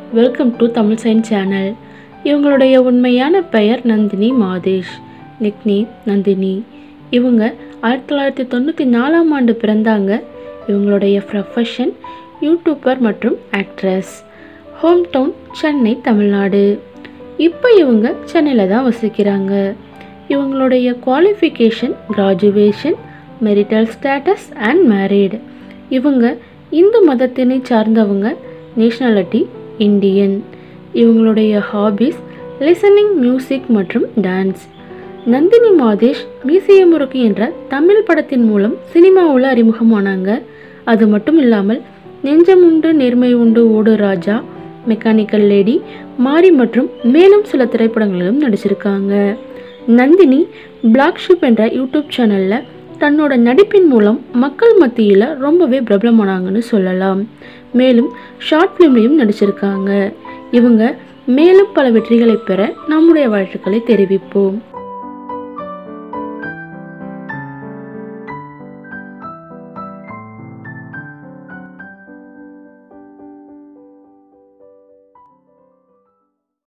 welcome to Tamil science channel இவங்களுடைய உண்மையான பெயர் நந்தினி மாதேஷ் நிக்னேம் நந்தினி இவங்க ஆயிரத்தி தொள்ளாயிரத்தி தொண்ணூற்றி நாலாம் ஆண்டு பிறந்தாங்க இவங்களுடைய ப்ரொஃபஷன் யூடியூபர் மற்றும் actress home town Chennai Tamil Nadu இப்போ இவங்க சென்னையில் தான் வசிக்கிறாங்க இவங்களுடைய qualification graduation marital status and married இவங்க இந்து மதத்தினை சார்ந்தவங்க நேஷ்னாலிட்டி இந்தியன் இவங்களுடைய ஹாபிஸ் லிசனிங் மியூசிக் மற்றும் டான்ஸ் நந்தினி மாதேஷ் மீசைய முறுக்கு என்ற தமிழ் படத்தின் மூலம் சினிமாவில் அறிமுகமானாங்க அது மட்டும் இல்லாமல் நெஞ்சம் உண்டு நேர்மை உண்டு ஓடு ராஜா மெக்கானிக்கல் லேடி மாரி மற்றும் மேலும் சில திரைப்படங்களிலும் நடிச்சிருக்காங்க நந்தினி பிளாக் ஷிப் என்ற யூடியூப் சேனலில் தன்னோட நடிப்பின் மூலம் மக்கள் மத்தியில் ரொம்பவே பிரபலமானாங்கன்னு சொல்லலாம் மேலும் ஷார்ட் ஃபிலிம்லையும் நடிச்சிருக்காங்க இவங்க மேலும் பல வெற்றிகளை பெற நம்முடைய வாழ்த்துக்களை தெரிவிப்போம்